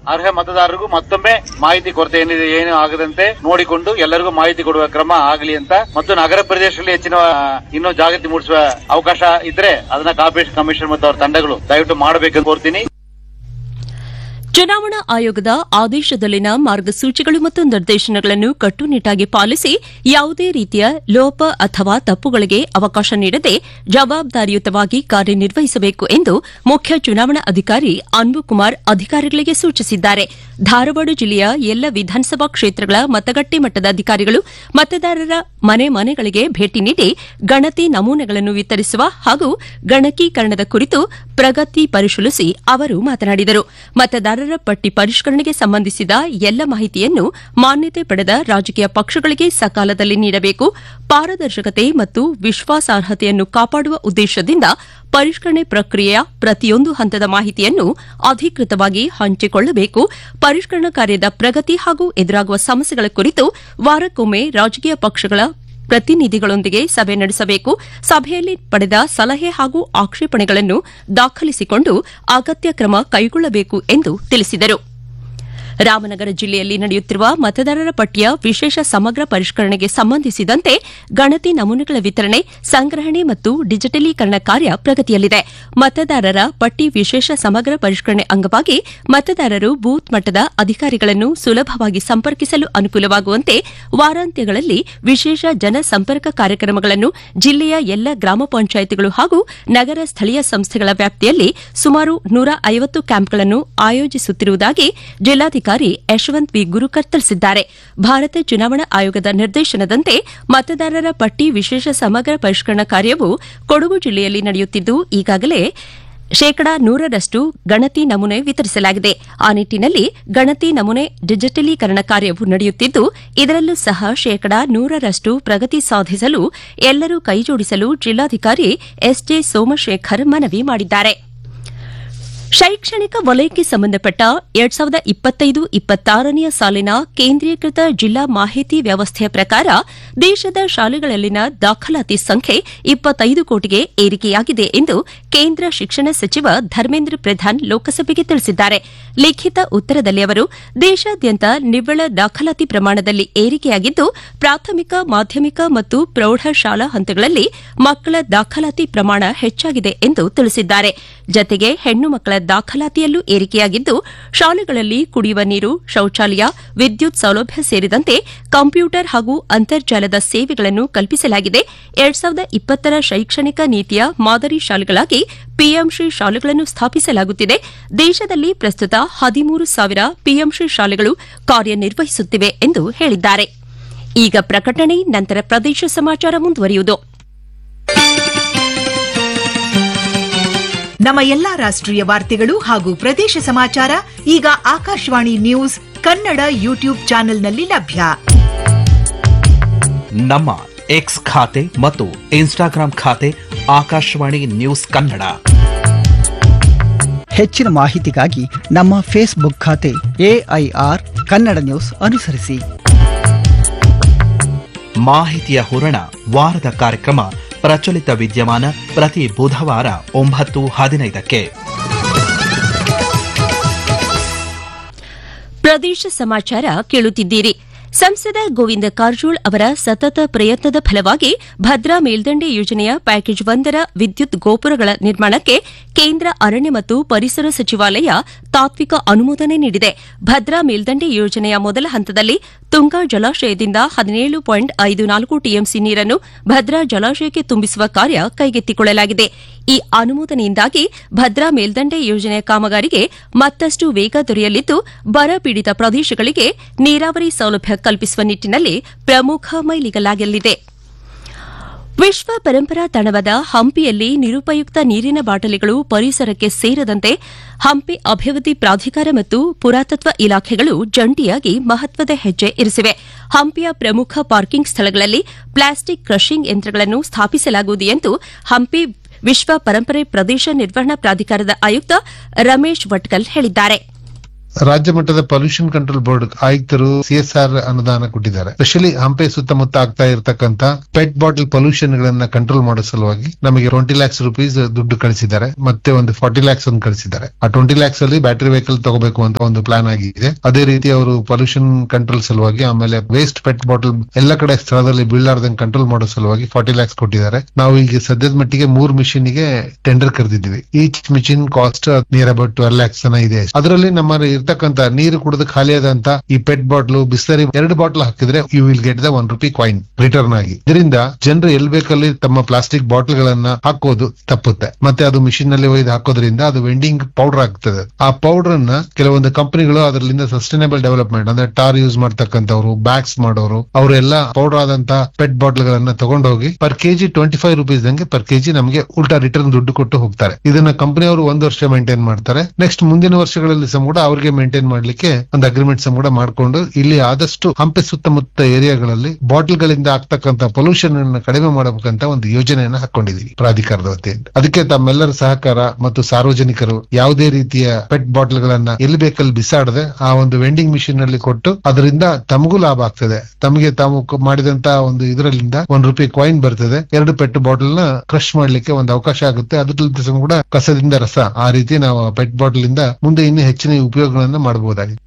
ಅರ್ಹ ಮತದಾರರಿಗೂ ಮತ್ತೊಮ್ಮೆ ಮಾಹಿತಿ ಕೊರತೆ ಏನಿದೆ ಏನು ಆಗದಂತೆ ನೋಡಿಕೊಂಡು ಎಲ್ಲರಿಗೂ ಮಾಹಿತಿ ಕೊಡುವ ಕ್ರಮ ಆಗಲಿ ಅಂತ ಮತ್ತು ನಗರ ಪ್ರದೇಶದಲ್ಲಿ ಹೆಚ್ಚಿನ ಆ, ಇನ್ನೂ ಜಾಗೃತಿ ಮೂಡಿಸುವ ಅವಕಾಶ ಇದ್ರೆ ಅದನ್ನ ಕಾರ್ಪೊರೇಷನ್ ಕಮಿಷನ್ ಮತ್ತು ಅವರ ತಂಡಗಳು ದಯವಿಟ್ಟು ಮಾಡಬೇಕೆಂದು ಕೋರ್ತೀನಿ ಚುನಾವಣಾ ಆಯೋಗದ ಆದೇಶದಲ್ಲಿನ ಮಾರ್ಗಸೂಚಿಗಳು ಮತ್ತು ನಿರ್ದೇಶನಗಳನ್ನು ಕಟ್ಟುನಿಟ್ಟಾಗಿ ಪಾಲಿಸಿ ಯಾವುದೇ ರೀತಿಯ ಲೋಪ ಅಥವಾ ತಪ್ಪುಗಳಿಗೆ ಅವಕಾಶ ನೀಡದೆ ಜವಾಬ್ದಾರಿಯುತವಾಗಿ ಕಾರ್ಯನಿರ್ವಹಿಸಬೇಕು ಎಂದು ಮುಖ್ಯ ಚುನಾವಣಾ ಅಧಿಕಾರಿ ಅನ್ಬು ಕುಮಾರ್ ಅಧಿಕಾರಿಗಳಿಗೆ ಸೂಚಿಸಿದ್ದಾರೆ ಧಾರವಾಡ ಜಿಲ್ಲೆಯ ಎಲ್ಲ ವಿಧಾನಸಭಾ ಕ್ಷೇತ್ರಗಳ ಮತಗಟ್ಟೆ ಮಟ್ಟದ ಅಧಿಕಾರಿಗಳು ಮತದಾರರ ಮನೆ ಮನೆಗಳಿಗೆ ಭೇಟಿ ನೀಡಿ ಗಣತಿ ನಮೂನೆಗಳನ್ನು ವಿತರಿಸುವ ಹಾಗೂ ಗಣಕೀಕರಣದ ಕುರಿತು ಪ್ರಗತಿ ಪರಿಶೀಲಿಸಿ ಅವರು ಮಾತನಾಡಿದರು ಮತದಾರರ ಪಟ್ಟಿ ಪರಿಷ್ಕರಣೆಗೆ ಸಂಬಂಧಿಸಿದ ಎಲ್ಲ ಮಾಹಿತಿಯನ್ನು ಮಾನ್ಯತೆ ಪಡೆದ ರಾಜಕೀಯ ಪಕ್ಷಗಳಿಗೆ ಸಕಾಲದಲ್ಲಿ ನೀಡಬೇಕು ಪಾರದರ್ಶಕತೆ ಮತ್ತು ವಿಶ್ವಾಸಾರ್ಹತೆಯನ್ನು ಕಾಪಾಡುವ ಉದ್ದೇಶದಿಂದ ಪರಿಷ್ಕರಣೆ ಪ್ರಕ್ರಿಯೆಯ ಪ್ರತಿಯೊಂದು ಹಂತದ ಮಾಹಿತಿಯನ್ನು ಅಧಿಕೃತವಾಗಿ ಹಂಚಿಕೊಳ್ಳಬೇಕು ಪರಿಷ್ಕರಣಾ ಕಾರ್ಯದ ಪ್ರಗತಿ ಹಾಗೂ ಎದುರಾಗುವ ಸಮಸ್ಯೆಗಳ ಕುರಿತು ವಾರಕ್ಕೊಮ್ಮೆ ರಾಜಕೀಯ ಪಕ್ಷಗಳ ಪ್ರತಿನಿಧಿಗಳೊಂದಿಗೆ ಸಭೆ ನಡೆಸಬೇಕು ಸಭೆಯಲ್ಲಿ ಪಡೆದ ಸಲಹೆ ಹಾಗೂ ಆಕ್ಷೇಪಣೆಗಳನ್ನು ದಾಖಲಿಸಿಕೊಂಡು ಅಗತ್ಯ ಕ್ರಮ ಕೈಗೊಳ್ಳಬೇಕು ಎಂದು ತಿಳಿಸಿದರು ರಾಮನಗರ ಜಿಲ್ಲೆಯಲ್ಲಿ ನಡೆಯುತ್ತಿರುವ ಮತದಾರರ ಪಟ್ಟಿಯ ವಿಶೇಷ ಸಮಗ್ರ ಪರಿಷ್ಕರಣೆಗೆ ಸಂಬಂಧಿಸಿದಂತೆ ಗಣತಿ ನಮೂನೆಗಳ ವಿತರಣೆ ಸಂಗ್ರಹಣೆ ಮತ್ತು ಡಿಜಿಟಲೀಕರಣ ಕಾರ್ಯ ಪ್ರಗತಿಯಲ್ಲಿದೆ ಮತದಾರರ ಪಟ್ಟಿ ವಿಶೇಷ ಸಮಗ್ರ ಪರಿಷ್ಕರಣೆ ಅಂಗವಾಗಿ ಮತದಾರರು ಬೂತ್ ಮಟ್ಟದ ಅಧಿಕಾರಿಗಳನ್ನು ಸುಲಭವಾಗಿ ಸಂಪರ್ಕಿಸಲು ಅನುಕೂಲವಾಗುವಂತೆ ವಾರಾಂತ್ಯಗಳಲ್ಲಿ ವಿಶೇಷ ಜನಸಂಪರ್ಕ ಕಾರ್ಯಕ್ರಮಗಳನ್ನು ಜಿಲ್ಲೆಯ ಎಲ್ಲ ಗ್ರಾಮ ಪಂಚಾಯಿತಿಗಳು ಹಾಗೂ ನಗರ ಸ್ಥಳೀಯ ಸಂಸ್ಥೆಗಳ ವ್ಯಾಪ್ತಿಯಲ್ಲಿ ಸುಮಾರು ನೂರ ಐವತ್ತು ಕ್ಯಾಂಪ್ಗಳನ್ನು ಆಯೋಜಿಸುತ್ತಿರುವುದಾಗಿ ಜಿಲ್ಲಾಧಿಕಾರಿ ಯಶವಂತ್ ವಿ ಗುರುಕರ್ ತಿಳಿಸಿದ್ದಾರೆ ಭಾರತ ಚುನಾವಣಾ ಆಯೋಗದ ನಿರ್ದೇಶನದಂತೆ ಮತದಾರರ ಪಟ್ಟಿ ವಿಶೇಷ ಸಮಗ್ರ ಪರಿಷ್ಕರಣಾ ಕಾರ್ಯವು ಕೊಡಗು ಜಿಲ್ಲೆಯಲ್ಲಿ ನಡೆಯುತ್ತಿದ್ದು ಈಗಾಗಲೇ ಶೇಕಡಾ ನೂರರಷ್ಟು ಗಣತಿ ನಮೂನೆ ವಿತರಿಸಲಾಗಿದೆ ಆ ನಿಟ್ಟಿನಲ್ಲಿ ಗಣತಿ ನಮೂನೆ ಡಿಜಿಟಲೀಕರಣ ಕಾರ್ಯವು ನಡೆಯುತ್ತಿದ್ದು ಇದರಲ್ಲೂ ಸಹ ಶೇಕಡಾ ನೂರರಷ್ಟು ಪ್ರಗತಿ ಸಾಧಿಸಲು ಎಲ್ಲರೂ ಕೈಜೋಡಿಸಲು ಜಿಲ್ಲಾಧಿಕಾರಿ ಎಸ್ಜೆ ಸೋಮಶೇಖರ್ ಮನವಿ ಮಾಡಿದ್ದಾರೆ ಶೈಕ್ಷಣಿಕ ವಲಯಕ್ಕೆ ಸಂಬಂಧಪಟ್ಟ ಎರಡ್ ಸಾವಿರದ ಇಪ್ಪತ್ತೈದು ಇಪ್ಪತ್ತಾರನೆಯ ಸಾಲಿನ ಕೇಂದ್ರೀಕೃತ ಜಿಲ್ಲಾ ಮಾಹಿತಿ ವ್ಯವಸ್ಥೆಯ ಪ್ರಕಾರ ದೇಶದ ಶಾಲೆಗಳಲ್ಲಿನ ದಾಖಲಾತಿ ಸಂಖ್ಯೆ ಇಪ್ಪತ್ತೈದು ಕೋಟಿಗೆ ಏರಿಕೆಯಾಗಿದೆ ಎಂದು ಕೇಂದ್ರ ಶಿಕ್ಷಣ ಸಚಿವ ಧರ್ಮೇಂದ್ರ ಪ್ರಧಾನ್ ಲೋಕಸಭೆಗೆ ತಿಳಿಸಿದ್ದಾರೆ ಲಿಖಿತ ಉತ್ತರದಲ್ಲಿ ಅವರು ದೇಶಾದ್ಯಂತ ನಿವ್ವಳ ದಾಖಲಾತಿ ಪ್ರಮಾಣದಲ್ಲಿ ಏರಿಕೆಯಾಗಿದ್ದು ಪ್ರಾಥಮಿಕ ಮಾಧ್ಯಮಿಕ ಮತ್ತು ಪ್ರೌಢಶಾಲಾ ಹಂತಗಳಲ್ಲಿ ಮಕ್ಕಳ ದಾಖಲಾತಿ ಪ್ರಮಾಣ ಹೆಚ್ಚಾಗಿದೆ ಎಂದು ತಿಳಿಸಿದ್ದಾರೆ ಜತೆಗೆ ಹೆಣ್ಣು ಮಕ್ಕಳ ದಾಖಲಾತಿಯಲ್ಲೂ ಏರಿಕೆಯಾಗಿದ್ದು ಶಾಲೆಗಳಲ್ಲಿ ಕುಡಿಯುವ ನೀರು ಶೌಚಾಲಯ ವಿದ್ಯುತ್ ಸೌಲಭ್ಯ ಸೇರಿದಂತೆ ಕಂಪ್ಯೂಟರ್ ಹಾಗೂ ಅಂತರ್ಜಾಲದ ಸೇವೆಗಳನ್ನು ಕಲ್ಪಿಸಲಾಗಿದೆ ಎರಡ್ ಸಾವಿರದ ಇಪ್ಪತ್ತರ ಶೈಕ್ಷಣಿಕ ನೀತಿಯ ಮಾದರಿ ಶಾಲೆಗಳಾಗಿ ಪಿಎಂಶ್ರೀ ಶಾಲೆಗಳನ್ನು ಸ್ಥಾಪಿಸಲಾಗುತ್ತಿದೆ ದೇಶದಲ್ಲಿ ಪ್ರಸ್ತುತ ಹದಿಮೂರು ಸಾವಿರ ಪಿಎಂಶ್ರೀ ಶಾಲೆಗಳು ಕಾರ್ಯನಿರ್ವಹಿಸುತ್ತಿವೆ ಎಂದು ಹೇಳಿದ್ದಾರೆ ಈಗ ಪ್ರಕಟಣೆ ನಂತರ ಪ್ರದೇಶ ಸಮಾಚಾರ ಮುಂದುವರಿಯುವುದು ನಮ್ಮ ಎಲ್ಲಾ ರಾಷ್ಟ್ರೀಯ ವಾರ್ತೆಗಳು ಹಾಗೂ ಪ್ರದೇಶ ಸಮಾಚಾರ ಈಗ ಆಕಾಶವಾಣಿ ನ್ಯೂಸ್ ಕನ್ನಡ ಯೂಟ್ಯೂಬ್ ಚಾನೆಲ್ನಲ್ಲಿ ಲಭ್ಯ ನಮ್ಮ ಎಕ್ಸ್ ಖಾತೆ ಮತ್ತು ಇನ್ಸ್ಟಾಗ್ರಾಂ ಖಾತೆ ಆಕಾಶವಾಣಿ ನ್ಯೂಸ್ ಕನ್ನಡ ಹೆಚ್ಚಿನ ಮಾಹಿತಿಗಾಗಿ ನಮ್ಮ ಫೇಸ್ಬುಕ್ ಖಾತೆ ಎಐಆರ್ ಕನ್ನಡ ನ್ಯೂಸ್ ಅನುಸರಿಸಿ ಮಾಹಿತಿಯ ಹೂರಣ ವಾರದ ಕಾರ್ಯಕ್ರಮ ಪ್ರಚಲಿತ ವಿದ್ಯಮಾನ ಪ್ರತಿ ಬುಧವಾರ ಒಂಬತ್ತು ಹದಿನೈದಕ್ಕೆ ಪ್ರದೇಶ ಸಮಾಚಾರ ಕೇಳುತ್ತಿದ್ದೀರಿ ಸಂಸದ ಗೋವಿಂದ ಕಾರಜೋಳ್ ಅವರ ಸತತ ಪ್ರಯತ್ನದ ಫಲವಾಗಿ ಭದ್ರಾ ಮೇಲ್ದಂಡೆ ಯೋಜನೆಯ ಪ್ಯಾಕೇಜ್ ಒಂದರ ವಿದ್ಯುತ್ ಗೋಪುರಗಳ ನಿರ್ಮಾಣಕ್ಕೆ ಕೇಂದ್ರ ಅರಣ್ಯ ಮತ್ತು ಪರಿಸರ ಸಚಿವಾಲಯ ತಾತ್ವಿಕ ಅನುಮೋದನೆ ನೀಡಿದೆ ಭದ್ರಾ ಮೇಲ್ದಂಡೆ ಯೋಜನೆಯ ಮೊದಲ ಹಂತದಲ್ಲಿ ತುಂಗಾ ಜಲಾಶಯದಿಂದ ಹದಿನೇಳು ಪಾಯಿಂಟ್ ಐದು ನಾಲ್ಕು ಟಿಎಂಸಿ ನೀರನ್ನು ಭದ್ರಾ ಜಲಾಶಯಕ್ಕೆ ತುಂಬಿಸುವ ಕಾರ್ಯ ಕೈಗೆತ್ತಿಕೊಳ್ಳಲಾಗಿದೆ ಈ ಅನುಮೋದನೆಯಿಂದಾಗಿ ಭದ್ರಾ ಮೇಲ್ದಂಡೆ ಯೋಜನೆಯ ಕಾಮಗಾರಿಗೆ ಮತ್ತಷ್ಟು ವೇಗ ದೊರೆಯಲಿದ್ದು ಬರ ಪೀಡಿತ ಪ್ರದೇಶಗಳಿಗೆ ನೀರಾವರಿ ಸೌಲಭ್ಯ ಕಲ್ಪಿಸುವ ನಿಟ್ಟಿನಲ್ಲಿ ಪ್ರಮುಖ ಮೈಲಿಗಲಾಗಲಿದೆ ವಿಶ್ವ ಪರಂಪರಾ ತಾಣವಾದ ಹಂಪಿಯಲ್ಲಿ ನಿರುಪಯುಕ್ತ ನೀರಿನ ಬಾಟಲಿಗಳು ಪರಿಸರಕ್ಕೆ ಸೇರದಂತೆ ಹಂಪಿ ಅಭಿವೃದ್ಧಿ ಪ್ರಾಧಿಕಾರ ಮತ್ತು ಪುರಾತತ್ವ ಇಲಾಖೆಗಳು ಜಂಟಿಯಾಗಿ ಮಹತ್ವದ ಹೆಜ್ಜೆ ಇರಿಸಿವೆ ಹಂಪಿಯ ಪ್ರಮುಖ ಪಾರ್ಕಿಂಗ್ ಸ್ಥಳಗಳಲ್ಲಿ ಪ್ಲಾಸ್ಟಿಕ್ ಕ್ರಷಿಂಗ್ ಯಂತ್ರಗಳನ್ನು ಸ್ಥಾಪಿಸಲಾಗುವುದು ಎಂದು ಹಂಪಿ ವಿಶ್ವ ಪರಂಪರೆ ಪ್ರದೇಶ ನಿರ್ವಹಣಾ ಪ್ರಾಧಿಕಾರದ ಆಯುಕ್ತ ರಮೇಶ್ ವಟ್ಕಲ್ ಹೇಳಿದ್ದಾರೆ ರಾಜ್ಯ ಮಟ್ಟದ ಪೊಲ್ಯೂಷನ್ ಕಂಟ್ರೋಲ್ ಬೋರ್ಡ್ ಆಯುಕ್ತರು ಸಿಎಸ್ಆರ್ ಅನುದಾನ ಕೊಟ್ಟಿದ್ದಾರೆ ಸ್ಪೆಷಲಿ ಹಂಪೆ ಸುತ್ತಮುತ್ತ ಆಗ್ತಾ ಇರತಕ್ಕಂತ ಪೆಟ್ ಬಾಟಲ್ ಪೊಲ್ಯೂಷನ್ ಗಳನ್ನ ಕಂಟ್ರೋಲ್ ಮಾಡೋ ಸಲುವಾಗಿ ನಮಗೆ ಟ್ವೆಂಟಿ ಲ್ಯಾಕ್ಸ್ ರುಪೀಸ್ ದುಡ್ಡು ಕಳಿಸಿದ್ದಾರೆ ಮತ್ತೆ ಒಂದು ಫಾರ್ಟಿ ಲ್ಯಾಕ್ಸ್ ಒಂದು ಕಳಿಸಿದ್ದಾರೆ ಆ ಟ್ವೆಂಟಿ ಲ್ಯಾಕ್ಸ್ ಅಲ್ಲಿ ಬ್ಯಾಟರಿ ವೆಹಿಕಲ್ ತಗೋಬೇಕು ಅಂತ ಒಂದು ಪ್ಲಾನ್ ಆಗಿದೆ ಅದೇ ರೀತಿ ಅವರು ಪೊಲ್ಯೂಷನ್ ಕಂಟ್ರೋಲ್ ಸಲುವಾಗಿ ಆಮೇಲೆ ವೇಸ್ಟ್ ಪೆಟ್ ಬಾಟಲ್ ಎಲ್ಲ ಕಡೆ ಸ್ಥಳದಲ್ಲಿ ಬೀಳಾರ್ದಂಗ್ ಕಂಟ್ರೋಲ್ ಮಾಡೋ ಸಲುವಾಗಿ ಫಾರ್ಟಿ ಲ್ಯಾಕ್ಸ್ ಕೊಟ್ಟಿದ್ದಾರೆ ನಾವು ಈಗ ಸದ್ಯದ ಮಟ್ಟಿಗೆ ಮೂರ್ ಮಿಷಿನ್ ಗೆ ಟೆಂಡರ್ ಕರೆದಿದ್ವಿ each machine cost near about twelve lakhs ಇದೆ ಅದರಲ್ಲಿ ನಮ್ಮ ಇರ್ತಕ್ಕಂತ ನೀರು ಕುಡಿದು ಖಾಲಿಯಾದಂತ ಈ ಪೆಟ್ ಬಾಟ್ಲು ಬಿಸ್ಲರಿ ಎರಡು ಬಾಟ್ಲ್ ಹಾಕಿದ್ರೆ you will get the one rupee coin return ಆಗಿ ಇದರಿಂದ ಜನರು ಎಲ್ ಬೇಕಲ್ಲಿ ತಮ್ಮ ಪ್ಲಾಸ್ಟಿಕ್ ಬಾಟ್ಲ್ ಗಳನ್ನ ಹಾಕೋದು ತಪ್ಪುತ್ತೆ ಮತ್ತೆ ಅದು ಮಿಷಿನ್ ನಲ್ಲಿ ಒಯ್ದು ಹಾಕೋದ್ರಿಂದ ಅದು ವೆಂಡಿಂಗ್ ಪೌಡರ್ ಆಗ್ತದೆ ಆ ಪೌಡರ್ ಅನ್ನ ಕೆಲವೊಂದು ಕಂಪನಿಗಳು ಅದರಿಂದ ಸಸ್ಟೈನಬಲ್ ಡೆವಲಪ್ಮೆಂಟ್ ಅಂದ್ರೆ ಟಾರ್ ಯೂಸ್ ಮಾಡ್ತಕ್ಕಂಥವ್ರು ಬ್ಯಾಗ್ಸ್ ಮಾಡೋರು ಅವರೆಲ್ಲ ಪೌಡರ್ ಆದಂತ ಪೆಟ್ ಬಾಟ್ಲ್ ಗಳನ್ನ ತಗೊಂಡೋಗಿ per KG twenty five rupees ದಂಗೆ ಪರ್ ಕೆಜಿ ನಮಗೆ ಉಲ್ಟಾ ರಿಟರ್ನ್ ದುಡ್ಡು ಕೊಟ್ಟು ಹೋಗ್ತಾರೆ ಇದನ್ನ ಕಂಪನಿ ಅವರು ಒಂದು ವರ್ಷ ಮೇಂಟೈನ್ ಮಾಡ್ತಾರೆ ನೆಕ್ಸ್ಟ್ ಮುಂದಿನ ವರ್ಷಗಳಲ್ಲಿ ಸಹ ಕೂಡ ಅವರಿಗೆ ಮೇಂಟೈನ್ ಮಾಡ್ಲಿಕ್ಕೆ ಒಂದು ಅಗ್ರಿಮೆಂಟ್ ಸಹ ಕೂಡ ಮಾಡ್ಕೊಂಡು ಇಲ್ಲಿ ಆದಷ್ಟು ಹಂಪೆ ಸುತ್ತಮುತ್ತ ಏರಿಯಾಗಳಲ್ಲಿ ಬಾಟಲ್ ಗಳಿಂದ ಆಗ್ತಕ್ಕಂತ ಪೊಲ್ಯೂಷನ್ ಅನ್ನು ಕಡಿಮೆ ಮಾಡಬೇಕಂತ ಒಂದು ಯೋಜನೆಯನ್ನ ಹಾಕೊಂಡಿದೀವಿ ಪ್ರಾಧಿಕಾರದ ವತಿಯಿಂದ ಅದಕ್ಕೆ ತಮ್ಮೆಲ್ಲರ ಸಹಕಾರ ಮತ್ತು ಸಾರ್ವಜನಿಕರು ಯಾವುದೇ ರೀತಿಯ ಪೆಟ್ ಬಾಟಲ್ ಗಳನ್ನ ಎಲ್ಲಿ ಬೇಕಲ್ಲಿ ಬಿಸಾಡದೆ ಆ ಒಂದು ವೆಂಡಿಂಗ್ ಮಿಷಿನ್ ನಲ್ಲಿ ಕೊಟ್ಟು ಅದರಿಂದ ತಮಗೂ ಲಾಭ ಆಗ್ತದೆ ತಮಗೆ ತಾವು ಕ- ಮಾಡಿದಂತ ಒಂದು ಇದರಲ್ಲಿಂದ ಒಂದ್ ರೂಪಾಯಿ ಕಾಯಿನ್ ಬರ್ತದೆ ಎರಡು ಪೆಟ್ ಬಾಟಲ್ ನ ಕ್ರಶ್ ಮಾಡ್ಲಿಕ್ಕೆ ಒಂದು ಅವಕಾಶ ಆಗುತ್ತೆ ಅದ್ರಲ್ಲಿ ಸಹ ಕೂಡ ಕಸದಿಂದ ರಸ ಆ ರೀತಿ ನಾವು ಪೆಟ್ ಬಾಟಲ್ ಇಂದ ಮುಂದೆ ಇನ್ನೂ ಹೆಚ್ಚಿನ ಉಪಯೋಗಗಳನ್ನ ಮಾಡಬಹುದಾಗಿದೆ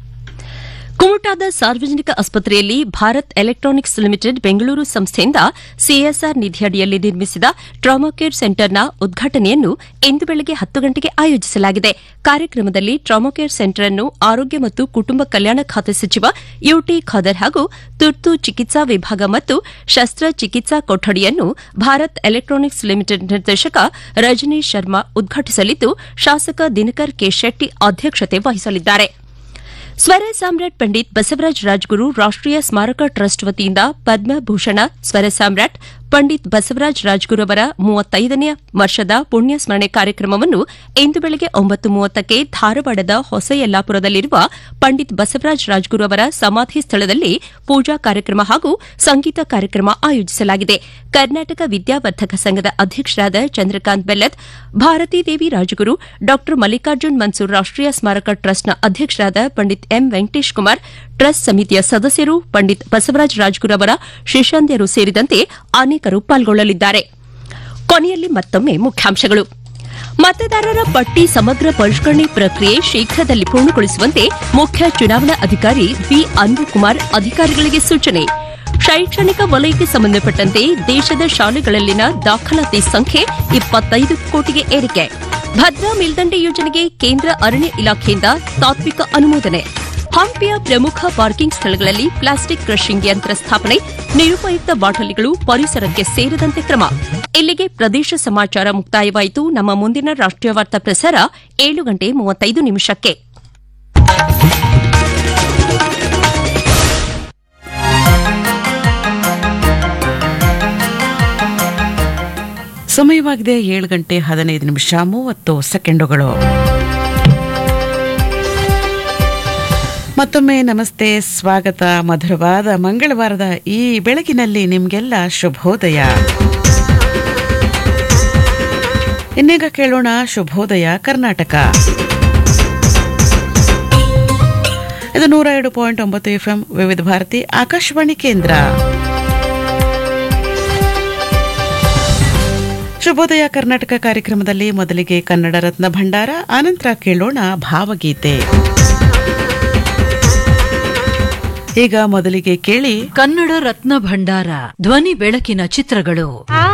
ಕುಮಟಾದ ಸಾರ್ವಜನಿಕ ಆಸ್ಪತ್ರೆಯಲ್ಲಿ ಭಾರತ್ ಎಲೆಕ್ಟ್ರಾನಿಕ್ಸ್ ಲಿಮಿಟೆಡ್ ಬೆಂಗಳೂರು ಸಂಸ್ಥೆಯಿಂದ ಸಿಎಸ್ಆರ್ ನಿಧಿಯಡಿಯಲ್ಲಿ ನಿರ್ಮಿಸಿದ ಟ್ರಾಮಾ ಕೇರ್ ಸೆಂಟರ್ನ ಉದ್ಘಾಟನೆಯನ್ನು ಇಂದು ಬೆಳಗ್ಗೆ ಹತ್ತು ಗಂಟೆಗೆ ಆಯೋಜಿಸಲಾಗಿದೆ ಕಾರ್ಯಕ್ರಮದಲ್ಲಿ ಟ್ರಾಮಾ ಕೇರ್ ಸೆಂಟರ್ ಅನ್ನು ಆರೋಗ್ಯ ಮತ್ತು ಕುಟುಂಬ ಕಲ್ಯಾಣ ಖಾತೆ ಸಚಿವ ಯುಟಿ ಖಾದರ್ ಹಾಗೂ ತುರ್ತು ಚಿಕಿತ್ಸಾ ವಿಭಾಗ ಮತ್ತು ಶಸ್ತ್ರಚಿಕಿತ್ಸಾ ಕೊಠಡಿಯನ್ನು ಭಾರತ್ ಎಲೆಕ್ಟ್ರಾನಿಕ್ಸ್ ಲಿಮಿಟೆಡ್ ನಿರ್ದೇಶಕ ರಜನೀಶ್ ಶರ್ಮಾ ಉದ್ಘಾಟಿಸಲಿದ್ದು ಶಾಸಕ ದಿನಕರ್ ಕೆ ಶೆಟ್ಟಿ ಅಧ್ಯಕ್ಷತೆ ವಹಿಸಲಿದ್ದಾರೆ ಸ್ವರ ಸಾಮ್ರಾಟ್ ಪಂಡಿತ್ ಬಸವರಾಜ ರಾಜ್ಗುರು ರಾಷ್ಟೀಯ ಸ್ಮಾರಕ ಟ್ರಸ್ಟ್ ವತಿಯಿಂದ ಪದ್ಮಭೂಷಣ ಸ್ವರ ಸಾಮ್ರಾಟ್ ಪಂಡಿತ್ ಬಸವರಾಜ ರಾಜ್ಗುರು ಅವರ ಮೂವತ್ತೈದನೇ ವರ್ಷದ ಪುಣ್ಯ ಸ್ಮರಣೆ ಕಾರ್ಯಕ್ರಮವನ್ನು ಇಂದು ಬೆಳಗ್ಗೆ ಒಂಬತ್ತು ಮೂವತ್ತಕ್ಕೆ ಧಾರವಾಡದ ಹೊಸ ಯಲ್ಲಾಪುರದಲ್ಲಿರುವ ಪಂಡಿತ್ ಬಸವರಾಜ ರಾಜ್ಗುರು ಅವರ ಸಮಾಧಿ ಸ್ಥಳದಲ್ಲಿ ಪೂಜಾ ಕಾರ್ಯಕ್ರಮ ಹಾಗೂ ಸಂಗೀತ ಕಾರ್ಯಕ್ರಮ ಆಯೋಜಿಸಲಾಗಿದೆ ಕರ್ನಾಟಕ ವಿದ್ಯಾವರ್ಧಕ ಸಂಘದ ಅಧ್ಯಕ್ಷರಾದ ಚಂದ್ರಕಾಂತ್ ಬೆಲ್ಲದ್ ಭಾರತೀ ದೇವಿ ರಾಜಗುರು ಡಾ ಮಲ್ಲಿಕಾರ್ಜುನ್ ಮನ್ಸೂರ್ ರಾಷ್ಟೀಯ ಸ್ಮಾರಕ ಟ್ರಸ್ಟ್ನ ಅಧ್ಯಕ್ಷರಾದ ಪಂಡಿತ್ ಎಂ ವೆಂಕಟೇಶ್ ಕುಮಾರ್ ಟ್ರಸ್ಟ್ ಸಮಿತಿಯ ಸದಸ್ಯರು ಪಂಡಿತ್ ಬಸವರಾಜ ರಾಜ್ಗುರು ಅವರ ಶಿಷ್ಯಂದಿಯರು ಸೇರಿದಂತೆ ಅನೇಕರು ಪಾಲ್ಗೊಳ್ಳಲಿದ್ದಾರೆ ಕೊನೆಯಲ್ಲಿ ಮತ್ತೊಮ್ಮೆ ಮುಖ್ಯಾಂಶಗಳು ಮತದಾರರ ಪಟ್ಟಿ ಸಮಗ್ರ ಪರಿಷ್ಕರಣೆ ಪ್ರಕ್ರಿಯೆ ಶೀಘ್ರದಲ್ಲಿ ಪೂರ್ಣಗೊಳಿಸುವಂತೆ ಮುಖ್ಯ ಚುನಾವಣಾ ಅಧಿಕಾರಿ ವಿ ಅನ್ಬುಕುಮಾರ್ ಅಧಿಕಾರಿಗಳಿಗೆ ಸೂಚನೆ ಶೈಕ್ಷಣಿಕ ವಲಯಕ್ಕೆ ಸಂಬಂಧಪಟ್ಟಂತೆ ದೇಶದ ಶಾಲೆಗಳಲ್ಲಿನ ದಾಖಲಾತಿ ಸಂಖ್ಯೆ ಇಪ್ಪತ್ತೈದು ಕೋಟಿಗೆ ಏರಿಕೆ ಭದ್ರಾ ಮೇಲ್ದಂಡೆ ಯೋಜನೆಗೆ ಕೇಂದ್ರ ಅರಣ್ಯ ಇಲಾಖೆಯಿಂದ ತಾತ್ವಿಕ ಅನುಮೋದನೆ ಹಂಪಿಯ ಪ್ರಮುಖ ಪಾರ್ಕಿಂಗ್ ಸ್ಥಳಗಳಲ್ಲಿ ಪ್ಲಾಸ್ಟಿಕ್ ಕ್ರಷಿಂಗ್ ಯಂತ್ರ ಸ್ಥಾಪನೆ ನಿರುಪಯುಕ್ತ ಬಾಟಲಿಗಳು ಪರಿಸರಕ್ಕೆ ಸೇರದಂತೆ ಕ್ರಮ ಇಲ್ಲಿಗೆ ಪ್ರದೇಶ ಸಮಾಚಾರ ಮುಕ್ತಾಯವಾಯಿತು ನಮ್ಮ ಮುಂದಿನ ರಾಷ್ಟೀಯ ವಾರ್ತಾ ಪ್ರಸಾರ ಏಳು ಗಂಟೆ ಮೂವತ್ತೈದು ನಿಮಿಷಕ್ಕೆ ಸಮಯವಾಗಿದೆ ಏಳು ಗಂಟೆ ಹದಿನೈದು ನಿಮಿಷ ಮೂವತ್ತು ಸೆಕೆಂಡುಗಳು ಮತ್ತೊಮ್ಮೆ ನಮಸ್ತೆ ಸ್ವಾಗತ ಮಧುರವಾದ ಮಂಗಳವಾರದ ಈ ಬೆಳಗಿನಲ್ಲಿ ನಿಮಗೆಲ್ಲ ಶುಭೋದಯ ಇನ್ನೀಗ ಕೇಳೋಣ ಶುಭೋದಯ ಕರ್ನಾಟಕ ಇದು ನೂರ ಎರಡು ಪಾಯಿಂಟ್ ಒಂಬತ್ತು ಎಫ್ಎಂ ವಿವಿಧ ಭಾರತಿ ಆಕಾಶವಾಣಿ ಕೇಂದ್ರ ಶುಭೋದಯ ಕರ್ನಾಟಕ ಕಾರ್ಯಕ್ರಮದಲ್ಲಿ ಮೊದಲಿಗೆ ಕನ್ನಡ ರತ್ನ ಭಂಡಾರ ಆನಂತರ ಕೇಳೋಣ ಭಾವಗೀತೆ ಈಗ ಮೊದಲಿಗೆ ಕೇಳಿ ಕನ್ನಡ ರತ್ನ ಭಂಡಾರ ಧ್ವನಿ ಬೆಳಕಿನ ಚಿತ್ರಗಳು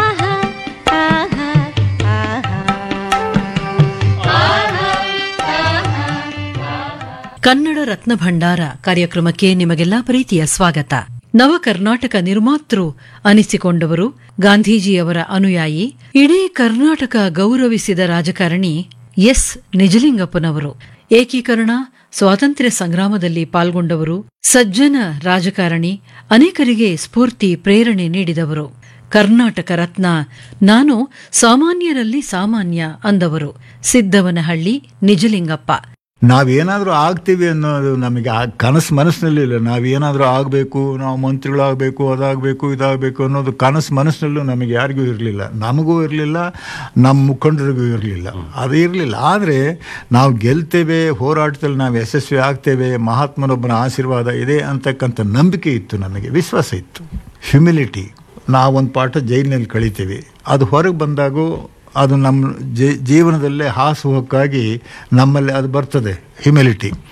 ಕನ್ನಡ ರತ್ನ ಭಂಡಾರ ಕಾರ್ಯಕ್ರಮಕ್ಕೆ ನಿಮಗೆಲ್ಲ ಪ್ರೀತಿಯ ಸ್ವಾಗತ ನವ ಕರ್ನಾಟಕ ನಿರ್ಮಾತೃ ಅನಿಸಿಕೊಂಡವರು ಗಾಂಧೀಜಿಯವರ ಅನುಯಾಯಿ ಇಡೀ ಕರ್ನಾಟಕ ಗೌರವಿಸಿದ ರಾಜಕಾರಣಿ ಎಸ್ ನಿಜಲಿಂಗಪ್ಪನವರು ಏಕೀಕರಣ ಸ್ವಾತಂತ್ರ್ಯ ಸಂಗ್ರಾಮದಲ್ಲಿ ಪಾಲ್ಗೊಂಡವರು ಸಜ್ಜನ ರಾಜಕಾರಣಿ ಅನೇಕರಿಗೆ ಸ್ಫೂರ್ತಿ ಪ್ರೇರಣೆ ನೀಡಿದವರು ಕರ್ನಾಟಕ ರತ್ನ ನಾನು ಸಾಮಾನ್ಯರಲ್ಲಿ ಸಾಮಾನ್ಯ ಅಂದವರು ಸಿದ್ದವನಹಳ್ಳಿ ನಿಜಲಿಂಗಪ್ಪ ನಾವೇನಾದರೂ ಆಗ್ತೀವಿ ಅನ್ನೋದು ನಮಗೆ ಆ ಕನಸು ಮನಸ್ಸಿನಲ್ಲಿಲ್ಲ ನಾವೇನಾದರೂ ಆಗಬೇಕು ನಾವು ಮಂತ್ರಿಗಳಾಗಬೇಕು ಅದಾಗಬೇಕು ಇದಾಗಬೇಕು ಅನ್ನೋದು ಕನಸು ಮನಸ್ಸಿನಲ್ಲೂ ನಮಗೆ ಯಾರಿಗೂ ಇರಲಿಲ್ಲ ನಮಗೂ ಇರಲಿಲ್ಲ ನಮ್ಮ ಮುಖಂಡರಿಗೂ ಇರಲಿಲ್ಲ ಅದು ಇರಲಿಲ್ಲ ಆದರೆ ನಾವು ಗೆಲ್ತೇವೆ ಹೋರಾಟದಲ್ಲಿ ನಾವು ಯಶಸ್ವಿ ಆಗ್ತೇವೆ ಮಹಾತ್ಮನೊಬ್ಬನ ಆಶೀರ್ವಾದ ಇದೆ ಅಂತಕ್ಕಂಥ ನಂಬಿಕೆ ಇತ್ತು ನನಗೆ ವಿಶ್ವಾಸ ಇತ್ತು ಹ್ಯುಮಿಲಿಟಿ ನಾವೊಂದು ಪಾಠ ಜೈಲಿನಲ್ಲಿ ಕಳಿತೀವಿ ಅದು ಹೊರಗೆ ಬಂದಾಗೂ ಅದು ನಮ್ಮ ಜೀವನದಲ್ಲೇ ಹಾಸುಹೊಕ್ಕಾಗಿ ನಮ್ಮಲ್ಲಿ ಅದು ಬರ್ತದೆ ಹ್ಯುಮಿಲಿಟಿ